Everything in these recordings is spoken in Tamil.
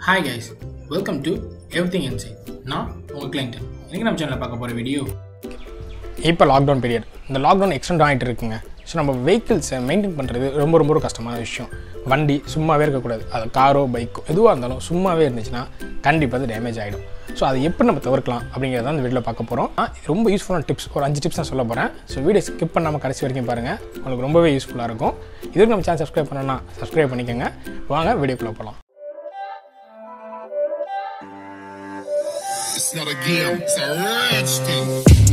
Hi guys welcome to everything inside நான் உங்கள் கிளைண்டன் இன்றைக்கி நம்ம சேனலில் பார்க்க போகிற வீடியோ இப்போ லாக்டவுன் பீரியட் இந்த லாக்டவுன் எக்ஸ்டெண்ட் ஆகிட்டு இருக்குங்க ஸோ நம்ம வெஹிக்கிள்ஸை மெயின்டைன் பண்ணுறது ரொம்ப ரொம்ப ஒரு கஷ்டமான விஷயம் வண்டி சும்மாவே இருக்கக்கூடாது அது காரோ பைக்கோ எதுவாக இருந்தாலும் சும்மாவே இருந்துச்சுன்னா கண்டிப்பாக அது டேமேஜ் ஆகிடும் ஸோ அதை எப்படி நம்ம தவிர்க்கலாம் அப்படிங்கிறத இந்த வீடியோவில் பார்க்க போகிறோம் ரொம்ப யூஸ்ஃபுல்லான டிப்ஸ் ஒரு அஞ்சு டிப்ஸ் நான் சொல்ல போகிறேன் ஸோ வீடியோ ஸ்கிப் பண்ணாமல் கடைசி வரைக்கும் பாருங்கள் உங்களுக்கு ரொம்பவே யூஸ்ஃபுல்லாக இருக்கும் இதுக்கு நம்ம சேனல் சப்ஸ்கிரைப் பண்ணணும்னா சப்ஸ்கிரைப் பண்ணிக்கோங்க வாங்க வீடியோக்குள்ளே போகலாம் It's not a game, it's a rich thing.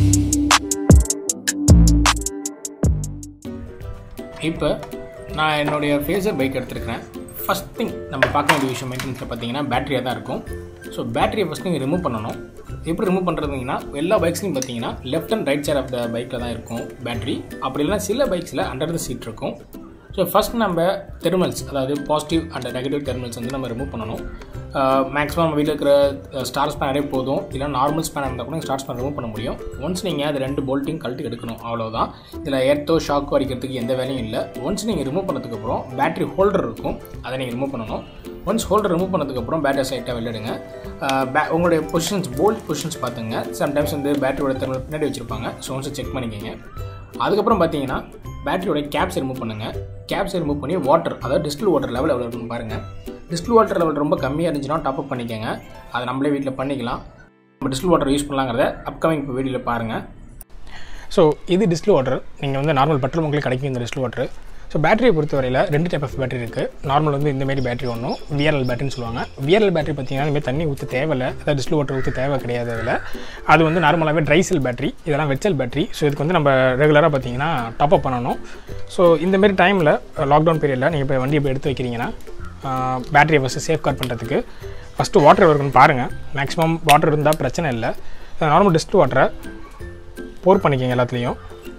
இப்போ நான் என்னுடைய ஃபேஸர் பைக் எடுத்திருக்கிறேன் ஃபஸ்ட் திங் நம்ம பார்க்க வேண்டிய விஷயம் மெயின்டெனன்ஸில் பார்த்தீங்கன்னா பேட்டரியாக தான் இருக்கும் ஸோ பேட்டரியை ஃபஸ்ட் நீங்கள் ரிமூவ் பண்ணணும் எப்படி ரிமூவ் பண்ணுறதுங்கன்னா எல்லா பைக்ஸ்லையும் பார்த்தீங்கன்னா left and right side of the பைக்கில் தான் இருக்கும் பேட்டரி அப்படி இல்லைனா சில பைக்ஸில் அண்டர் த சீட் இருக்கும் ஸோ ஃபஸ்ட் நம்ம தெர்மல்ஸ் அதாவது பாசிட்டிவ் அண்ட் நெகட்டிவ் தெர்மல்ஸ் வந்து நம்ம ரிமூவ் பண்ணணும் மேக்ஸிமம் நம்ம வீட்டில் இருக்கிற ஸ்டார் ஸ்பேனரே போதும் இல்லை நார்மல் ஸ்பேனர் இருந்தால் கூட ஸ்டார் ஸ்பேனர் ரிமூவ் பண்ண முடியும் ஒன்ஸ் நீங்கள் அது ரெண்டு போல்ட்டையும் கழட்டி எடுக்கணும் அவ்வளோதான் இதில் எர்த்தோ ஷாக்கோ அடிக்கிறதுக்கு எந்த வேலையும் இல்லை ஒன்ஸ் நீங்கள் ரிமூவ் பண்ணதுக்கப்புறம் பேட்டரி ஹோல்டர் இருக்கும் அதை நீங்கள் ரிமூவ் பண்ணணும் ஒன்ஸ் ஹோல்டர் ரிமூவ் பண்ணதுக்கப்புறம் பேட்டரி சைட்டாக வெளியிடுங்க பே உங்களுடைய பொசிஷன்ஸ் போல்ட் பொசிஷன்ஸ் பார்த்துங்க சம்டைம்ஸ் வந்து பேட்டரியோட தெர்மல் பின்னாடி வச்சுருப்பாங்க ஸோ ஒன்ஸ் செக் பண்ணிக்கோங்க அதுக்கப்புறம் பார்த்தீங்கன்னா பேட்டரியோட கேப்ஸ் ரிமூவ் பண்ணுங்கள் கேப்ஸ் ரிமூவ் பண்ணி வாட்டர் அதாவது டிஸ்டில் வாட்டர் லெவல் எவ்வளோ இருக்குன்னு பாருங்கள் டிஸ்டில் வாட்டர் லெவல் ரொம்ப கம்மியாக இருந்துச்சுன்னா டாப் அப் பண்ணிக்கோங்க அதை நம்மளே வீட்டில் பண்ணிக்கலாம் நம்ம டிஸ்டில் வாட்டர் யூஸ் பண்ணலாங்கிறத அப்கமிங் இப்போ வீடியோவில் பாருங்கள் ஸோ இது டிஸ்டில் வாட்டர் நீங்கள் வந்து நார்மல் பெட்ரோல் பங்கில் கிடைக்கும் இந்த டிஸ்டில் வாட்டர் ஸோ பேட்டரியை பொறுத்தவரையில் ரெண்டு டைப் ஆஃப் பேட்டரி இருக்குது நார்மல் வந்து இந்தமாரி பேட்டரி ஒன்றும் விஆர்எல் பேட்டரின்னு சொல்லுவாங்க விஆர்எல் பேட்டரி பார்த்தீங்கன்னா இனிமேல் தண்ணி ஊற்ற தேவையில்லை அதாவது டிஸ்டில் வாட்டர் ஊற்ற தேவை கிடையாது அதில் அது வந்து நார்மலாகவே ட்ரை செல் பேட்டரி இதெல்லாம் வெச்சல் பேட்டரி ஸோ இதுக்கு வந்து நம்ம ரெகுலராக பார்த்தீங்கன்னா டாப் அப் பண்ணணும் ஸோ இந்தமாரி டைமில் லாக்டவுன் பீரியடில் நீங்கள் இப்போ வண்டி இப்போ எடுத்து வைக்கிறீங்கன்னா பேட்டரியை ஃபஸ்ட்டு சேஃப் கார்ட் பண்ணுறதுக்கு ஃபஸ்ட்டு வாட்டர் இருக்குன்னு பாருங்கள் மேக்ஸிமம் வாட்டர் இருந்தால் பிரச்சனை இல்லை நார்மல் டிஸ்டில் வாட்டரை போர் பண்ணிக்கோங்க எல்லாத்துலேயும்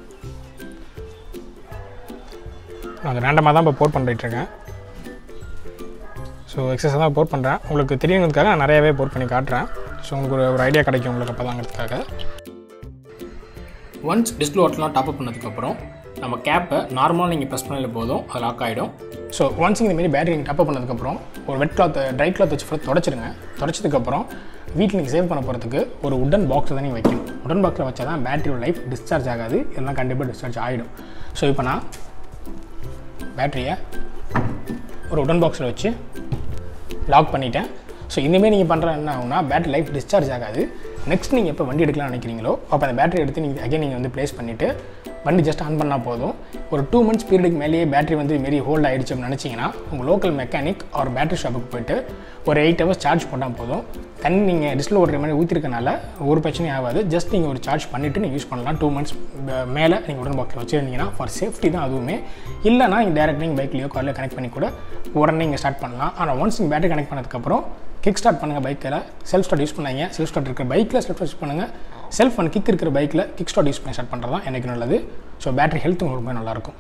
நான் ரேண்டமாக தான் இப்போ போர் பண்ணிட்டுருக்கேன் ஸோ எக்ஸசைஸ் தான் போர் பண்ணுறேன் உங்களுக்கு தெரியணுங்கிறதுக்காக நான் நிறையாவே போர் பண்ணி காட்டுறேன் ஸோ உங்களுக்கு ஒரு ஒரு ஐடியா கிடைக்கும் உங்களுக்கு அப்போ தாங்கிறதுக்காக ஒன்ஸ் டிஸ்பிள் வாட்டர்லாம் டாப் அப் பண்ணதுக்கப்புறம் நம்ம கேப்பை நார்மலாக நீங்கள் ப்ரெஸ் பண்ணல போதும் அது லாக் ஆகிடும் ஸோ ஒன்ஸ் இந்த மாரி பேட்டரி நீங்கள் டாப் அப் பண்ணதுக்கப்புறம் ஒரு வெட் கிளாத் ட்ரை கிளாத் வச்சு ஃபுல்லாக தொடச்சிருங்க தொடச்சதுக்கப்புறம் வீட்டில் நீங்கள் சேவ் பண்ண போகிறதுக்கு ஒரு உடன் பாக்ஸில் தான் நீங்கள் வைக்கணும் உடன் பாக்ஸில் வச்சா தான் பேட்டரியோட லைஃப் டிஸ்சார்ஜ் ஆகாது இல்லைனா கண்டிப்பாக டிஸ்சார்ஜ் ஆகிடும் ஸோ இப்போ நான் பேட்டரியை ஒரு உடன் பாக்ஸில் வச்சு லாக் பண்ணிட்டேன் ஸோ இனிமேல் நீங்கள் பண்ணுற என்ன ஆகுனா பேட்டரி லைஃப் டிஸ்சார்ஜ் ஆகாது நெக்ஸ்ட் நீங்கள் எப்போ வண்டி எடுக்கலாம்னு நினைக்கிறீங்களோ அப்போ அந்த பேட்டரி எடுத்து நீங்கள் அகைன் நீங்கள் வந்து ப்ளேஸ் பண்ணிவிட்டு வண்டி ஜஸ்ட் ஆன் பண்ணால் போதும் ஒரு டூ மந்த்ஸ் பீரியடுக்கு மேலேயே பேட்டரி வந்து மாரி ஹோல்ட் ஆகிடுச்சு அப்படின்னு நினச்சிங்கன்னா உங்கள் லோக்கல் மெக்கானிக் ஒரு பேட்டரி ஷாப்புக்கு போயிட்டு ஒரு எயிட் ஹவர்ஸ் சார்ஜ் பண்ணால் போதும் தண்ணி நீங்கள் டிஸ்பிள் ஓடுற மாதிரி ஊற்றிருக்கனால ஒரு பிரச்சனையும் ஆகாது ஜஸ்ட் நீங்கள் ஒரு சார்ஜ் பண்ணிவிட்டு நீங்கள் யூஸ் பண்ணலாம் டூ மந்த்ஸ் மேலே நீங்கள் உடன் பாக்ஸில் வச்சுருந்தீங்கன்னா ஃபார் சேஃப்டி தான் அதுவுமே இல்லைனா நீங்கள் டேரெக்ட் நீங்கள் பைக்லேயோ கார்லையோ கனெக்ட் பண்ணி கூட உடனே நீங்கள் ஸ்டார்ட் பண்ணலாம் ஆனால் ஒன்ஸ் நீங்கள் பேட்டரி கனெக்ட் பண்ணதுக்கப்புறம் கிக் ஸ்டார்ட் பண்ணுங்கள் பைக்கில் செல்ஃப் ஸ்டார்ட் யூஸ் பண்ணாங்க செல்ஃப் ஸ்டார்ட் இருக்கிற பைக்கில் செல்ஃப் யூஸ் பண்ணுங்கள் செல்ஃப் அண்ட் கிக் இருக்கிற பைக்கில் கிக் ஸ்டார்ட் யூஸ் பண்ணி ஸ்டார்ட் பண்ணுறது தான் எனக்கு நல்லது ஸோ பேட்டரி ஹெல்த் உங்களுக்கு ரொம்ப நல்லாயிருக்கும்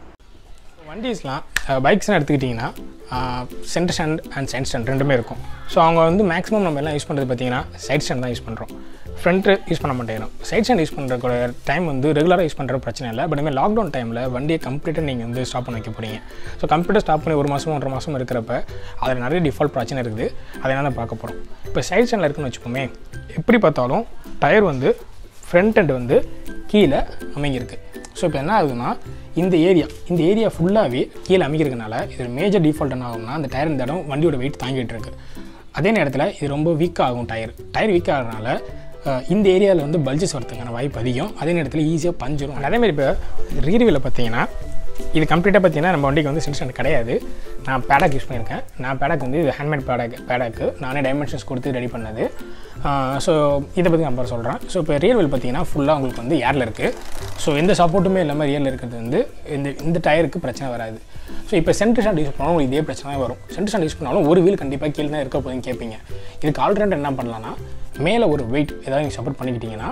வண்டிஸ்லாம் பைக்ஸ்லாம் எடுத்துக்கிட்டிங்கன்னா centre stand and side stand ரெண்டுமே இருக்கும் ஸோ அவங்க வந்து மேக்ஸிமம் நம்ம எல்லாம் யூஸ் பண்ணுறது பார்த்தீங்கன்னா சைட் ஸ்டாண்ட் தான் யூஸ் பண்ணுறோம் ஃப்ரண்ட்டு யூஸ் பண்ண மாட்டேங்கிறோம் சைட் ஸ்டாண்ட் யூஸ் பண்ணுற டைம் வந்து ரெகுலராக யூஸ் பண்ணுற பிரச்சனை இல்லை பட் இனிமேல் லாக்டவுன் டைமில் வண்டியை கம்ப்ளீட்டாக நீங்கள் வந்து ஸ்டாப் பண்ணி வைக்க போகிறீங்க ஸோ கம்ப்ளீட்டாக ஸ்டாப் பண்ணி ஒரு மாதம் ஒன்றரை மாதம் இருக்கிறப்ப அதில் நிறைய டிஃபால்ட் பிரச்சனை இருக்குது அதை என்ன பார்க்க போகிறோம் இப்போ சைட் ஸ்டாண்டில் இருக்குன்னு வச்சுக்கோமே எப்படி பார்த்தாலும் டயர் வந்து ஃப்ரண்ட் எண்ட் வந்து கீழே அமைங்கிருக்கு ஸோ இப்போ என்ன ஆகுதுன்னா இந்த ஏரியா இந்த ஏரியா ஃபுல்லாகவே கீழே அமைக்கிறதுனால இது மேஜர் டிஃபால்ட் என்ன ஆகும்னா அந்த டயர் இந்த இடம் வண்டியோட வெயிட் தாங்கிட்டு இருக்கு அதே நேரத்தில் இது ரொம்ப வீக் ஆகும் டயர் டயர் வீக் ஆகிறதுனால இந்த ஏரியாவில் வந்து பல்ஜஸ் வரதுக்கான வாய்ப்பு அதிகம் அதே நேரத்தில் ஈஸியாக பஞ்சிடும் அதேமாதிரி இப்போ ரீரிவில் பார்த்தீங்கன்னா இது கம்ப்ளீட்டாக பார்த்தீங்கன்னா நம்ம வண்டிக்கு வந்து சென்ஸ்டன் கிடையாது நான் பேடாக் யூஸ் பண்ணியிருக்கேன் நான் பேடாக் வந்து இது ஹேண்ட்மேட் பேடாக் பேடாக்கு நானே டைமென்ஷன்ஸ் கொடுத்து ரெடி பண்ணது ஸோ இதை பற்றி நான் சொல்கிறேன் ஸோ இப்போ ரியர்வெல் பார்த்தீங்கன்னா ஃபுல்லாக உங்களுக்கு வந்து ஏரில் இருக்குது ஸோ எந்த சப்போர்ட்டுமே இல்லாமல் ரியரில் இருக்கிறது வந்து இந்த இந்த டயருக்கு பிரச்சனை வராது ஸோ இப்போ சென்டர் ஸ்டாண்ட் யூஸ் பண்ணாலும் இதே பிரச்சனை தான் வரும் சென்டர் ஸ்டாண்ட் யூஸ் பண்ணாலும் ஒரு வீல் கண்டிப்பாக கீழே தான் இருக்க போதுன்னு கேட்பீங்க இதுக்கு ஆல்ரெடி என்ன பண்ணலான்னா மேலே ஒரு வெயிட் ஏதாவது நீங்கள் சப்போர்ட் பண்ணிக்கிட்டிங்கன்னா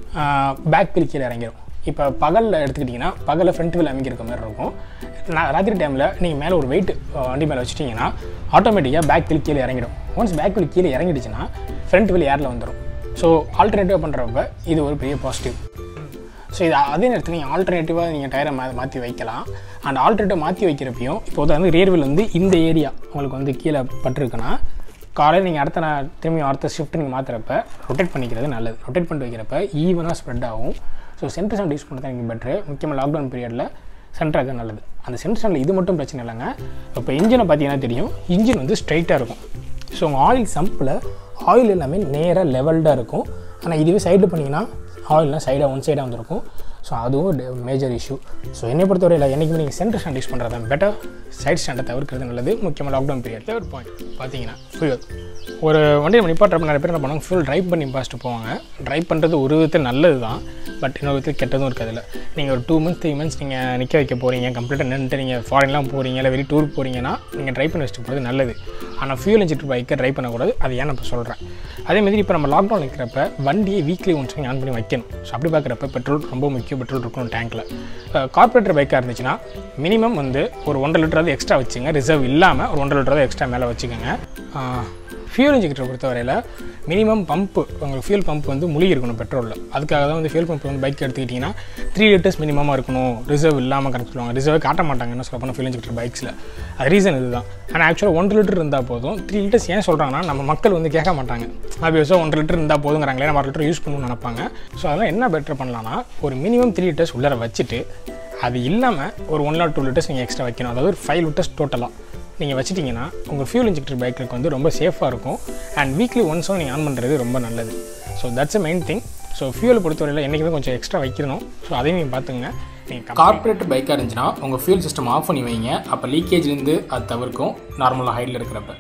பேக் வீல் கீழே இறங்கிடும் இப்போ பகலில் எடுத்துக்கிட்டிங்கன்னா பகலில் ஃப்ரண்ட் வீல் அமைக்கிற மாதிரி இருக்கும் நான் ராத்திரி டைமில் நீங்கள் மேலே ஒரு வெயிட் வண்டி மேலே வச்சுட்டிங்கன்னா ஆட்டோமேட்டிக்காக பேக் வீல் கீழே இறங்கிடும் ஒன்ஸ் பேக் வீல் கீழே இறங்கிடுச்சுன்னா ஃப்ரண்ட் வீல் ஏரில் வந்துடும் ஸோ ஆல்டர்னேட்டிவாக பண்ணுறப்ப இது ஒரு பெரிய பாசிட்டிவ் ஸோ இது அதே நேரத்தில் நீங்கள் ஆல்டர்னேட்டிவாக நீங்கள் டயரை மா மாற்றி வைக்கலாம் அண்ட் ஆல்டர்னேட்டிவ் மாற்றி வைக்கிறப்பையும் இப்போ வந்து ரியர் வீல் வந்து இந்த ஏரியா உங்களுக்கு வந்து கீழே பட்டிருக்குன்னா காலையில் நீங்கள் அடுத்த நான் திரும்பி அடுத்த ஷிஃப்ட் நீங்கள் மாற்றுறப்ப ரொட்டேட் பண்ணிக்கிறது நல்லது ரொட்டேட் பண்ணிட்டு வைக்கிறப்ப ஈவனாக ஸ்ப்ரெட் ஆகும் ஸோ சென்டர் ஸ்டாண்ட் யூஸ் பண்ணுறது எனக்கு பெட்ரு முக்கியமாக லாக்டவுன் பீரியடில் சென்டராக நல்லது அந்த சென்டர் ஸ்டாண்டில் இது மட்டும் பிரச்சனை இல்லைங்க இப்போ இன்ஜினை பார்த்தீங்கன்னா தெரியும் இன்ஜின் வந்து ஸ்ட்ரைட்டாக இருக்கும் ஸோ உங்கள் ஆயில் சம்பில் ஆயில் எல்லாமே நேராக லெவல்டாக இருக்கும் ஆனால் இதுவே சைடில் பண்ணிங்கன்னா ஆயில்லாம் சைடாக ஒன் சைடாக வந்திருக்கும் ஸோ அதுவும் மேஜர் இஷ்யூ ஸோ என்னை பொறுத்தவரையில் என்றைக்குமே நீங்கள் சென்டர் ஸ்டாண்ட் யூஸ் பண்ணுறது பெட்டர் சைட் ஸ்டாண்டை தவிர்க்கிறது நல்லது முக்கியமாக லாக்டவுன் பீரியட் தேர்ட் பாயிண்ட் பார்த்தீங்கன்னா ஃபியூல் ஒரு வண்டி நம்ம நிப்பாட்டுறப்ப நிறைய பேர் என்ன பண்ணுவாங்க ஃபுல் ட்ரைவ் பண்ணி பாஸ்ட்டு போவாங்க ட்ரைவ் பண்ணுறது ஒரு விதத்தில் நல்லது தான் பட் இன்னொரு விதத்தில் கெட்டதும் இருக்குது அதில் நீங்கள் ஒரு டூ மந்த்ஸ் த்ரீ மந்த்ஸ் நீங்கள் நிற்க வைக்க போகிறீங்க கம்ப்ளீட்டாக நின்றுட்டு நீங்கள் ஃபாரின்லாம் போகிறீங்க இல்லை வெளி டூர் போகிறீங்கன்னா நீங்கள் ட்ரைவ் பண்ணி வச்சுட்டு போகிறது நல்லது ஆனால் ஃபியூல் இன்ஜெக்டர் பைக்கை ட்ரைவ் பண்ணக்கூடாது அது ஏன் நான் இப்போ சொல்கிறேன் அதேமாதிரி இப்போ நம்ம லாக்டவுன் இருக்கிறப்ப வண்டியை வீக்லி ஒன்ஸ் நீங்கள் ஆன் பண்ணி வைக்கணும் ஸோ அப்படி பார்க்குறப்ப பெட்ரோல் ரொம்ப முக்கியம் பெட்ரோல் இருக்கணும் டேங்க்கில் கார்பரேட்டர் பைக்காக இருந்துச்சுன்னா மினிமம் வந்து ஒரு ஒன்றரை லிட்டராவது எக்ஸ்ட்ரா வச்சுங்க ரிசர்வ் இல்லாமல் ஒரு ஒன்றரை லிட்டராவது எக்ஸ்ட்ரா மேலே வச்சுக்கோங்க ஃபியூல் இன்ஜெக்டர் பொறுத்தவரையில் மினிமம் பம்ப்பு உங்களுக்கு ஃபியூல் பம்ப் வந்து முழி இருக்கணும் பெட்ரோலில் அதுக்காக தான் வந்து ஃபியூல் பம்ப் வந்து பைக் எடுத்துக்கிட்டிங்கன்னா த்ரீ லிட்டர்ஸ் மினிமமாக இருக்கணும் ரிசர்வ் இல்லாமல் கணக்கு சொல்லுவாங்க ரிசர்வே காட்ட மாட்டாங்க என்ன சொல்ல போனால் ஃபியூல் இன்ஜெக்டர் பைக்ஸில் அது ரீசன் இதுதான் ஆனால் ஆக்சுவலாக ஒன்றரை லிட்டர் இருந்தால் போதும் த்ரீ லிட்டர்ஸ் ஏன் சொல்கிறாங்கன்னா நம்ம மக்கள் வந்து கேட்க மாட்டாங்க ஆப்வியஸாக ஒன்றரை லிட்டர் இருந்தால் போதுங்கிறாங்களே நம்ம அரை லிட்டர் யூஸ் பண்ணணும்னு நினைப்பாங்க ஸோ அதெல்லாம் என்ன பெட்டர் பண்ணலாம்னா ஒரு மினிமம் த்ரீ லிட்டர்ஸ் உள்ளார வச்சுட்டு அது இல்லாமல் ஒரு ஒன் ஆர் டூ லிட்டர்ஸ் நீங்கள் எக்ஸ்ட்ரா வைக்கணும் அதாவது ஒரு ஃபைவ் லிட்டர்ஸ் டோட்டலாக நீங்கள் வச்சிட்டிங்கன்னா உங்கள் ஃபியூல் இன்ஜெக்டர் பைக்குக்கு வந்து ரொம்ப சேஃபாக இருக்கும் அண்ட் வீக்லி ஒன்ஸும் நீங்கள் ஆன் பண்ணுறது ரொம்ப நல்லது so that's a main thing so fuel பொறுத்தவரையில் என்றைக்குமே கொஞ்சம் எக்ஸ்ட்ரா வைக்கணும் ஸோ அதையும் நீங்கள் பார்த்துங்க நீங்கள் கார்பரேட் பைக்காக இருந்துச்சுன்னா உங்கள் ஃபியூல் சிஸ்டம் ஆஃப் பண்ணி வைங்க அப்போ லீக்கேஜ்லேருந்து அது தவிர்க்கும் நார்மலாக ஹைட்டில் இருக்கிறப்ப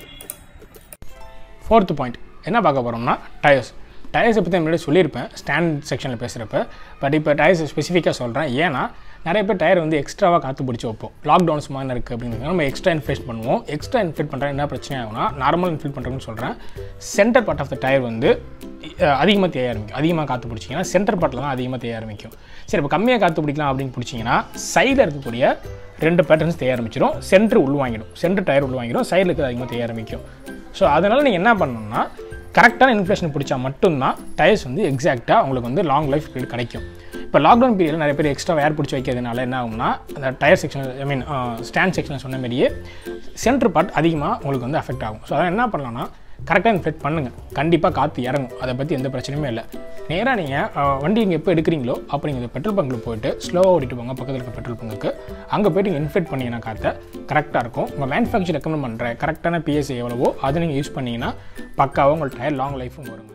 ஃபோர்த்து பாயிண்ட் என்ன பார்க்க போகிறோம்னா டயர்ஸ் டயர்ஸை பற்றி முன்னாடி சொல்லியிருப்பேன் ஸ்டாண்ட் செக்ஷனில் பேசுகிறப்ப பட் இப்போ டயர்ஸ் ஸ்பெசிஃபிக்காக சொல்கிறேன் ஏன்னா நிறைய பேர் டயர் வந்து எக்ஸ்ட்ராவாக காற்று பிடிச்சி வைப்போம் லாக்டவுன்ஸ் மாதிரி இருக்குது அப்படிங்கிறது நம்ம எக்ஸ்ட்ரா இன்ஃபிளேட் பண்ணுவோம் எக்ஸ்ட்ரா இன்ஃபிளேட் பண்ணுற என்ன பிரச்சனை ஆகும்னா நார்மல் இன்ஃபில் பண்ணுறேன்னு சொல்கிறேன் centre part of the tyre வந்து அதிகமாக தேய ஆரம்பிக்கும் அதிகமாக காற்று பிடிச்சிங்கன்னா சென்டர் பார்ட்டில் தான் அதிகமாக தேய ஆரம்பிக்கும் சரி இப்போ கம்மியாக காற்று பிடிக்கலாம் அப்படின்னு பிடிச்சிங்கன்னா சைடில் இருக்கக்கூடிய ரெண்டு பேட்டர்ன்ஸ் தேய ஆரம்பிச்சிடும் சென்டர் உள்வாங்கிடும் சென்டர் டயர் உள்வாங்கிடும் சைடில் இருக்கிறது அதிகமாக தேய ஆரம்பிக்கும் ஸோ அதனால் நீங்கள் என்ன பண்ணணும்னா கரெக்டான இன்ஃப்ளேஷன் பிடிச்சா மட்டும்தான் டயர்ஸ் வந்து எக்ஸாக்டாக உங்களுக்கு வந்து லாங் லைஃப் பீரியட் கிடைக்கும் இப்போ லாக்டவுன் பீரியடில் நிறைய பேர் எக்ஸ்ட்ரா ஏர் பிடிச்சி வைக்கிறதுனால என்ன ஆகும்னா அந்த tyre section I mean stand செக்ஷனில் சொன்ன மாதிரியே சென்டர் பார்ட் அதிகமாக உங்களுக்கு வந்து அஃபெக்ட் ஆகும் ஸோ அதை என்ன பண்ணலாம்னா கரெக்டாக இன்ஃப்ளேட் பண்ணுங்கள் கண்டிப்பாக காற்று இறங்கும் அதை பற்றி எந்த பிரச்சனையுமே இல்லை நேராக நீங்கள் வண்டி இங்கே எப்போ எடுக்கிறீங்களோ அப்போ நீங்கள் பெட்ரோல் பங்கில் போயிட்டு ஸ்லோவாக ஓடிட்டு போங்க பக்கத்தில் இருக்க பெட்ரோல் பங்குக்கு அங்கே போய்ட்டு நீங்கள் இன்ஃப்ளேட் பண்ணிங்கன்னா காற்றை கரெக்டாக இருக்கும் உங்கள் மேனுஃபேக்சர் ரெக்கமெண்ட் பண்ணுற கரெக்டான பிஎஸ்சி எவ்வளவோ அதை நீங்கள் யூஸ் பண்ணிங்கன்னா பக்காவாக உங்கள் டயர் லாங் லைஃபும் வருங்க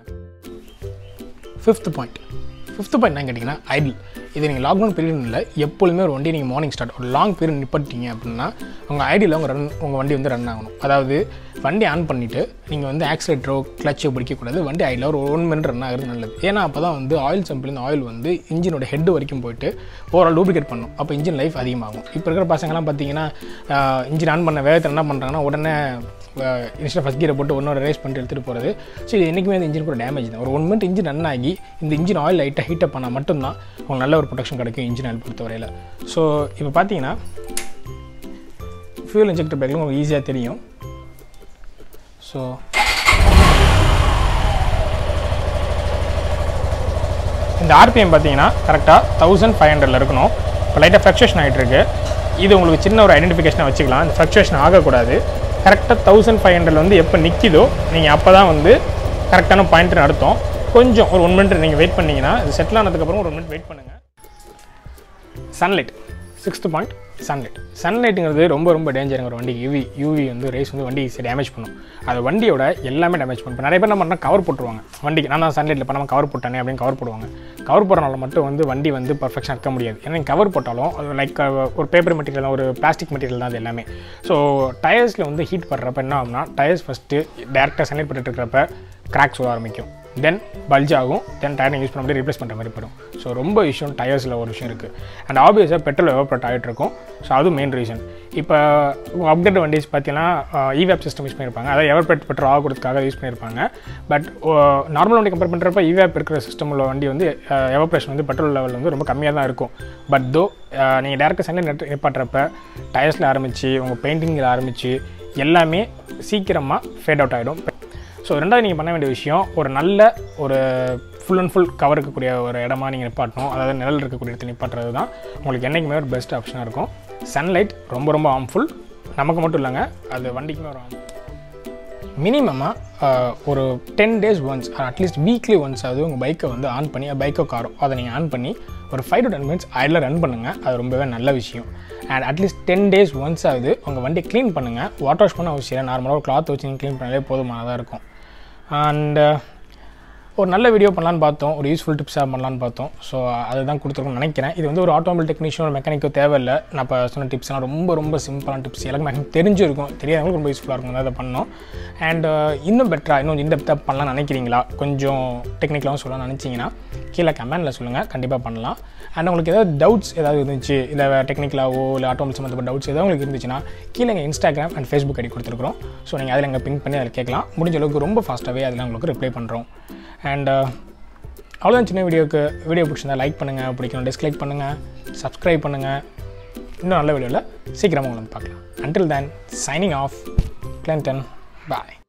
ஃபிஃப்த் பாயிண்ட் ஃபிஃப்த் பாயிண்ட் என்ன கேட்டிங்கன்னா ஐடில் இது நீங்கள் லாக்டவுன் பீரியட் இல்லை எப்பொழுதுமே ஒரு வண்டி நீங்கள் மார்னிங் ஸ்டார்ட் ஒரு லாங் பீரியட் நிப்பட்டிங்க அப்படின்னா உங்கள் ஐடியில் உங்கள் ரன் உங்கள் வண்டி வந்து ரன் ஆகணும் அதாவது வண்டி ஆன் பண்ணிவிட்டு நீங்கள் வந்து ஆக்சிலேட்டரோ கிளச்சோ பிடிக்கக்கூடாது வண்டி ஐடியில் ஒரு ஒன் மினிட் ரன் ஆகிறது நல்லது ஏன்னா அப்போ தான் வந்து ஆயில் சம்பிலேருந்து ஆயில் வந்து இன்ஜினோட ஹெட் வரைக்கும் போயிட்டு ஓவரால் டூப்ளிகேட் பண்ணும் அப்போ இன்ஜின் லைஃப் அதிகமாகும் இப்போ இருக்கிற பசங்கள்லாம் பார்த்தீங்கன்னா இன்ஜின் ஆன் பண்ண வேகத்தில் என்ன பண்ணுறாங்கன்னா உடனே இன்ஸ்டா ஃபஸ்ட் கீரை போட்டு ஒன்னொரு ரேஸ் பண்ணிட்டு எடுத்துகிட்டு போகிறது ஸோ இது என்றைக்குமே அந்த இன்ஜின் கூட டேமேஜ் தான் ஒரு ஒன் மினிட் இன்ஜின் ரன் ஆகி இந்த இன்ஜின் ஆயில் லைட்டாக ஹீட்டப் பண்ணால் மட்டும்தான் உங்களுக்கு நல்ல ஒரு ப்ரொடக்ஷன் கிடைக்கும் இன்ஜின் ஆயில் பொறுத்தவரையில் ஸோ இப்போ பார்த்தீங்கன்னா ஃபியூல் இன்ஜெக்டர் பேக்கில் உங்களுக்கு ஈஸியாக தெரியும் ஸோ இந்த ஆர்பிஎம் பார்த்தீங்கன்னா கரெக்டாக தௌசண்ட் ஃபைவ் ஹண்ட்ரடில் இருக்கணும் இப்போ லைட்டாக ஃப்ளக்சுவேஷன் ஆகிட்டு இருக்கு இது உங்களுக்கு சின்ன ஒரு ஐடென்டிஃபிகேஷனை வச்சுக்கலாம் இந்த ஃப்ளக்சுவேஷன் ஆகக்கூடாது கரெக்டாக தௌசண்ட் ஃபைவ் ஹண்ட்ரட் வந்து எப்போ நிற்கிதோ நீங்கள் அப்போ தான் வந்து கரெக்டான பாயிண்ட்னு அர்த்தம் கொஞ்சம் ஒரு ஒன் மினிட் நீங்கள் வெயிட் பண்ணிங்கன்னா இது செட்டில் ஆனதுக்கப்புறம் ஒரு ஒன் மினிட் வெயிட் பண்ணுங்கள் சன்லைட் சிக்ஸ்த் பாயிண்ட் சன்லைட் சன்லைட்டுங்கிறது ரொம்ப ரொம்ப டேஞ்சருங்க ஒரு வண்டிக்கு யூவி யூவி வந்து ரேஸ் வந்து வண்டி டேமேஜ் பண்ணும் அது வண்டியோட எல்லாமே டேமேஜ் பண்ணும் இப்போ நிறைய பேர் என்ன பண்ணால் கவர் போட்டுருவாங்க வண்டிக்கு நான் தான் சன்லைட்டில் பண்ணாமல் கவர் போட்டானே அப்படின்னு கவர் போடுவாங்க கவர் போடுறனால மட்டும் வந்து வண்டி வந்து பர்ஃபெக்ஷன் இருக்க முடியாது ஏன்னா நீங்கள் கவர் போட்டாலும் அது லைக் ஒரு பேப்பர் மெட்டீரியல் தான் ஒரு பிளாஸ்டிக் மெட்டீரியல் தான் அது எல்லாமே ஸோ டயர்ஸில் வந்து ஹீட் படுறப்ப என்ன ஆகும்னா டயர்ஸ் ஃபஸ்ட்டு டேரெக்டாக சன்லைட் பண்ணிட்டு இருக்கிறப்ப கிராக்ஸ் வர ஆரம்பிக்கும் தென் பல்ஜ் ஆகும் தென் டயர் யூஸ் பண்ண முடியாது ரீப்ளேஸ் பண்ணுற மாதிரி போயிடும் ஸோ ரொம்ப விஷயம் டயர்ஸில் ஒரு விஷயம் இருக்குது அண்ட் ஆப்வியஸாக பெட்ரோல் எவாப்ரேட் ஆகிட்டு இருக்கும் ஸோ அதுவும் மெயின் ரீசன் இப்போ அப்டேட் வண்டிஸ் பார்த்தீங்கன்னா இவேப் சிஸ்டம் யூஸ் பண்ணியிருப்பாங்க அதாவது எவர்பேட் பெட்ரோல் ஆகிறதுக்காக யூஸ் பண்ணியிருப்பாங்க பட் நார்மல் வண்டி கம்பேர் பண்ணுறப்ப இவேப் இருக்கிற சிஸ்டம் உள்ள வண்டி வந்து எவப்ரேஷன் வந்து பெட்ரோல் லெவல் வந்து ரொம்ப கம்மியாக தான் இருக்கும் பட் தோ நீங்கள் டேரக்டாக சண்டை நெட் நிப்பாட்டுறப்ப டயர்ஸில் ஆரம்பித்து உங்கள் பெயிண்டிங்கில் ஆரம்பித்து எல்லாமே சீக்கிரமாக ஃபேட் அவுட் ஆகிடும் ஸோ ரெண்டாவது நீங்கள் பண்ண வேண்டிய விஷயம் ஒரு நல்ல ஒரு ஃபுல் அண்ட் ஃபுல் கவர் இருக்கக்கூடிய ஒரு இடமா நீங்கள் நிப்பாட்டணும் அதாவது நிழல் இருக்கக்கூடிய இடத்துல நிப்பாட்டுறது தான் உங்களுக்கு என்றைக்குமே ஒரு பெஸ்ட் ஆப்ஷனாக இருக்கும் சன்லைட் ரொம்ப ரொம்ப ஹார்ம்ஃபுல் நமக்கு மட்டும் இல்லைங்க அது வண்டிக்குமே ஒரு harmful. மினிமமாக ஒரு ten days once at least weekly once ஆகுது உங்கள் பைக்கை வந்து ஆன் பண்ணி பைக்கோ காரோ அதை நீங்கள் ஆன் பண்ணி ஒரு five to ten minutes idle run பண்ணுங்கள் அது ரொம்பவே நல்ல விஷயம் and at least ten days once ஆகுது உங்கள் வண்டியை க்ளீன் பண்ணுங்கள் வாட்டர் வாஷ் பண்ண அவசியம் இல்லை நார்மலாக ஒரு கிளாத் வச்சு நீங்கள் க்ளீன் பண்ணாலே போதுமானதாக இருக்கும் அண்ட் ஒரு நல்ல வீடியோ பண்ணலான்னு பார்த்தோம் ஒரு யூஸ்ஃபுல் டிப்ஸாக பண்ணலான்னு பார்த்தோம் ஸோ அதுதான் கொடுத்துருக்கோம்னு நினைக்கிறேன் இது வந்து ஒரு ஆட்டோமொபைல் டெக்னீஷியன் ஒரு மெக்கானிக்கோ தேவையில்லை நான் இப்போ சொன்ன டிப்ஸ்லாம் ரொம்ப ரொம்ப சிம்பிளான டிப்ஸ் எல்லாருக்கும் மேக்ஸிமம் தெரிஞ்சிருக்கும் தெரியாதவங்களுக்கு ரொம்ப யூஸ்ஃபுல்லாக இருக்கும் அதை பண்ணோம் அண்ட் இன்னும் பெட்டராக இன்னும் இந்த டெப்த்தாக பண்ணலாம்னு நினைக்கிறீங்களா கொஞ்சம் டெக்னிக்கலாகவும் சொல்லலாம்னு நினச்சிங்கன்னா கீழே கமெண்டில் சொல்லுங்கள் கண்டிப்பாக பண்ணலாம் அண்ட் உங்களுக்கு ஏதாவது டவுட்ஸ் ஏதாவது இருந்துச்சு இல்லை டெக்னிக்கலாவோ இல்லை ஆட்டோமொபைல் சம்மந்தப்பட்ட டவுட்ஸ் ஏதாவது உங்களுக்கு இருந்துச்சுன்னா கீழே எங்கள் இன்ஸ்டாகிராம் அண்ட் ஃபேஸ்புக் ஐடி கொடுத்துருக்குறோம் ஸோ நீங்கள் அதில் எங்கள் பிங்க் பண்ணி அதில் கேட்கலாம் முடிஞ்ச அளவுக்கு ரொம்ப ஃபாஸ்ட்டாகவே அதில் உங்களுக்கு ரிப்ளை பண்ணுறோம் அண்ட் அவ்வளோதான் சின்ன வீடியோக்கு வீடியோ பிடிச்சிருந்தா லைக் பண்ணுங்கள் பிடிக்கணும் டிஸ்லைக் பண்ணுங்கள் சப்ஸ்கிரைப் பண்ணுங்கள் இன்னும் நல்ல வீடியோவில் சீக்கிரமாக உங்களுக்கு பார்க்கலாம் அன்டில் தேன் சைனிங் ஆஃப் கிளன்டன் பாய்